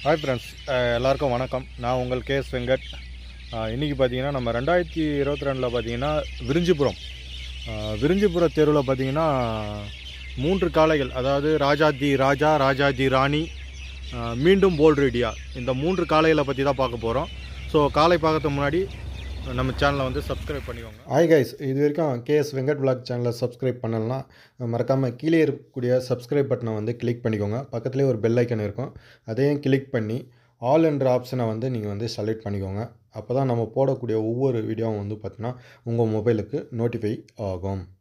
hi friends எல்லாருக்கும் வணக்கம் நான் உங்கள் கேஎஸ் வெங்கட் இன்றைக்கி பார்த்தீங்கன்னா நம்ம ரெண்டாயிரத்தி இருபத்தி ரெண்டில் பார்த்தீங்கன்னா விரிஞ்சிபுரம் அஹ், விரிஞ்சிபுர தெருவில் பார்த்தீங்கன்னா மூன்று காளைகள் அதாவது ராஜாதி ராஜா ராஜாதி ராணி அஹ், மீண்டும் போல் ரெடியா இந்த மூன்று காளைகளை பற்றி தான் பார்க்க போகிறோம் ஸோ காளை பார்க்கறதுக்கு முன்னாடி நம்ம சேனலை வந்து சப்ஸ்கிரைப் பண்ணிக்கோங்க ஹாய் கைஸ் இது வரைக்கும் கேஎஸ் வெங்கட் விளாக் சேனலை சப்ஸ்கிரைப் பண்ணலன்னா மறக்காமல் கீழே இருக்கக்கூடிய சப்ஸ்கிரைப் பட்டனை வந்து கிளிக் பண்ணிக்கோங்க பக்கத்துலேயே ஒரு பெல் ஐக்கன் இருக்கும் அதையும் கிளிக் பண்ணி ஆல் என்ற ஆப்ஷனை வந்து நீங்கள் வந்து செலக்ட் பண்ணிக்கோங்க அப்போ தான் நம்ம போடக்கூடிய ஒவ்வொரு வீடியோவும் வந்து பார்த்தீங்கன்னா உங்கள் மொபைலுக்கு நோட்டிஃபை ஆகும்